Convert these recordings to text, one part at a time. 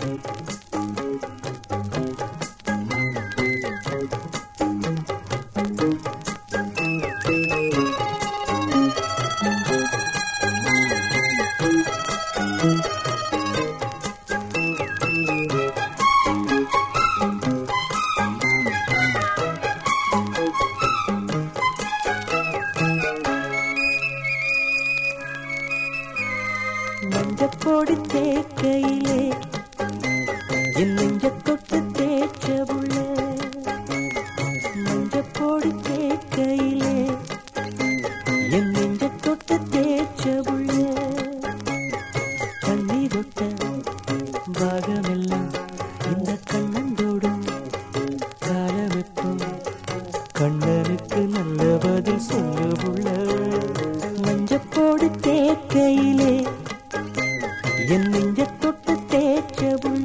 மஞ்சப்பொடி தேக்கையிலே என் நெஞ்ச தொட்டு தேய்ச்ச புள்ள மஞ்சப்பொடி தேக்கையிலே என் நெஞ்ச தொட்டு தேய்ச்ச புள்ள கண்ணி தொட்ட பாகமெல்லாம் இந்த கண்ணந்தோடும் காலமெப்பும் கண்ணனுக்கு நல்ல பதில் சொல்லு புள்ள மஞ்சப்பொடி தேக்கையிலே என் நெஞ்ச தொட்டு தேய்ச்ச புள்ள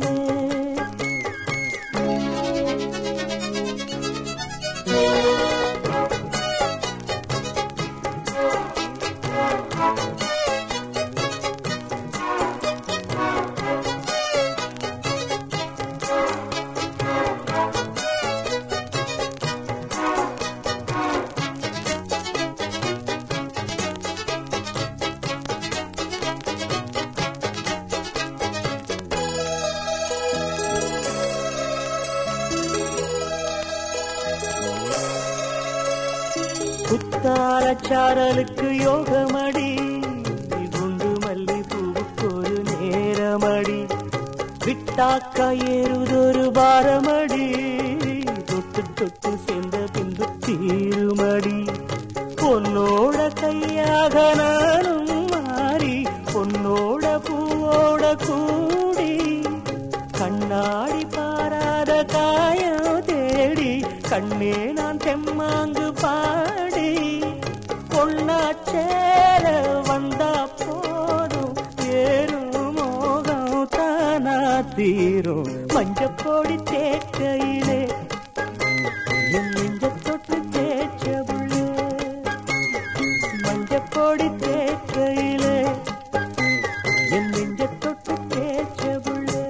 குத்தால சாரலுக்கு யோகமடி குண்டு மல்லி பூவுக்கு ஒரு நேரமடி விட்டாக்கா ஏறுதொரு பாரமடி தொட்டு தொட்டு சேர்ந்த பின்பு தீருமடி பொன்னோட கையாக நானும் மாறி பொன்னோட பூவோட கூடி கண்ணாடி பாராத காயம் தேடி கண்ணே நான் தெம்மாங்கு பாடி பொன்னாச்சேர வந்தா போதும் ஏறும் மோகம் தானா தீரும் மஞ்சப்பொடி தேக்கையிலே என் நெஞ்ச தொட்டு தேய்ச்ச புள்ளே மஞ்சப்பொடி தேக்கையிலே என் நெஞ்ச தொட்டு தேய்ச்ச புள்ளே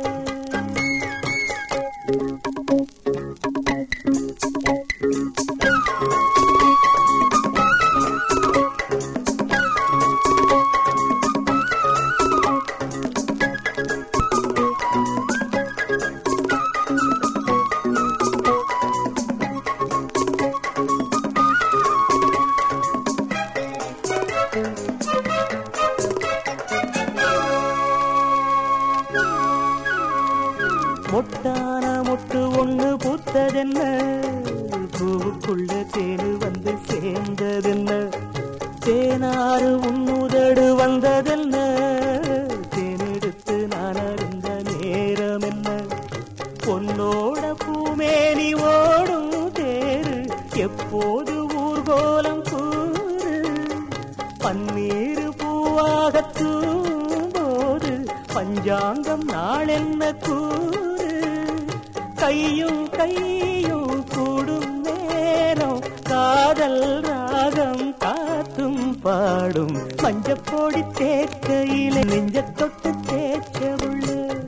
மொட்டான மொட்டு ஒண்ணு பூத்ததென்ன பூவுக்குள்ள தேனு வந்து சேர்ந்ததென்ன தேனாறு உன்னுதடு வந்ததென்ன தேனெடுத்து நான் அருந்த நேரம் என்ன பொன்னோட பூமேனி ஓடும் தேரு எப்போது ஊர்கோலம் கூறு பன்னீர் பூவாக தூம்போது பஞ்சாங்கம் நாளென்ன கூறு கையும் கையும் கூடும் நேரம் காதல் ராகம் காத்தும் பாடும் மஞ்சப்பொடி தேக்கையில நெஞ்ச தொட்டு தேய்ச்ச உள்ள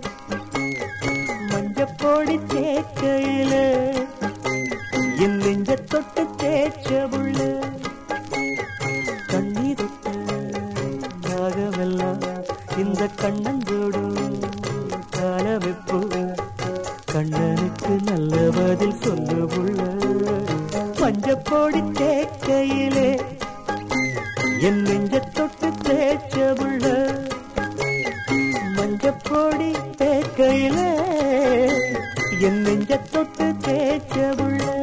மஞ்சப்பொடி தேக்கையில என் நெஞ்ச தொட்டு தேய்ச்ச உள்ள கண்ணீருட்ட ராகமெல்லாம் இந்த கண்ணந்தோடும் காலவெப்பு கண்ணனுக்கு நல்ல பதில் சொல்லு புள்ள மஞ்சப்பொடி தேக்கையிலே என் நெஞ்ச தொட்டு தேய்ச்ச புள்ள மஞ்சப்பொடி தேக்கையிலே என் நெஞ்ச தொட்டு தேய்ச்ச புள்ள